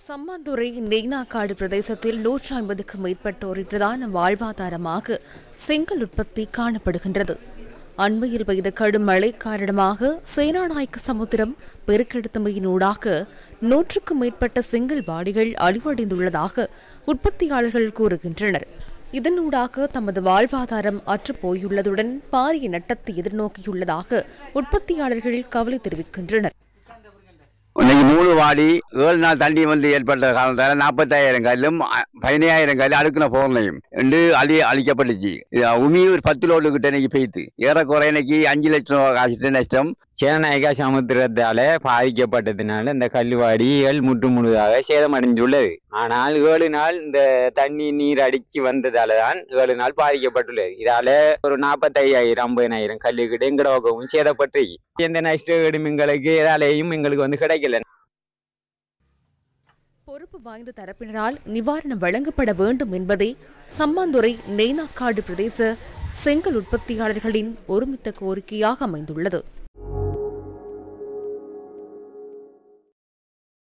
சம்மாந்துறை நெய்னாக்காடு பிரதேசத்தில் நூற்றி ஐம்பதுக்கும் மேற்பட்டோரின் பிரதான வாழ்வாதாரமாக செங்கல் உற்பத்தி காணப்படுகின்றது அண்மையில் பெய்த கடும் மழை காரணமாக சேனாநாயக்க சமுத்திரம் பெருக்கெடுத்தமையினூடாக நூற்றுக்கும் மேற்பட்ட செங்கல் வாடிகள் அழிவடைந்துள்ளதாக உற்பத்தியாளர்கள் கூறுகின்றனர் இதனூடாக தமது வாழ்வாதாரம் அற்றுப்போயுள்ளதுடன் பாரிய நட்டத்தை எதிர்நோக்கியுள்ளதாக உற்பத்தியாளர்கள் கவலை தெரிவிக்கின்றனர் இன்னைக்கு மூணு வாடி ஏழு நாள் தண்ணி வந்து ஏற்பட்ட காரணத்தால நாற்பத்தாயிரம் கல்லும் அ- பதினாயிரம் கல் அடுக்கின போர்ணையும் என்று அழி அழிக்கப்பட்டுச்சு இது உமி ஒரு பத்து லோடு கிட்ட இன்னைக்கு பெய்த்து ஏறக்குறை இன்னைக்கு அஞ்சு லட்சம் ரூபா காசு நஷ்டம் சேனநாயகா சமுத்திரத்தால பாதிக்கப்பட்டதுனால இந்த கல்லுவாடிகள் முற்று முழுதாக சேதமடைந்துள்ளது ஆனால் ஏழு நாள் இந்த தண்ணி நீர் அடிச்சு வந்ததால தான் ஏழு நாள் பாதிக்கப்பட்டுள்ளது இதால ஒரு நாற்பத்தையாயிரம் ஐம்பதினாயிரம் கல்லுக்கிட்ட எங்கட பக்கமும் சேதப்பட்டு எந்த நஷ்டம் எங்களுக்கு எதாலேயும் எங்களுக்கு வந்து கிடைக்கல பொறுப்பு வாய்ந்த தரப்பினரால் நிவாரணம் வழங்கப்பட வேண்டும் என்பதே சம்மாந்துறை நெய்னாக்காடு பிரதேச செங்கல் உற்பத்தியாளர்களின் ஒருமித்த கோரிக்கையாக அமைந்துள்ளது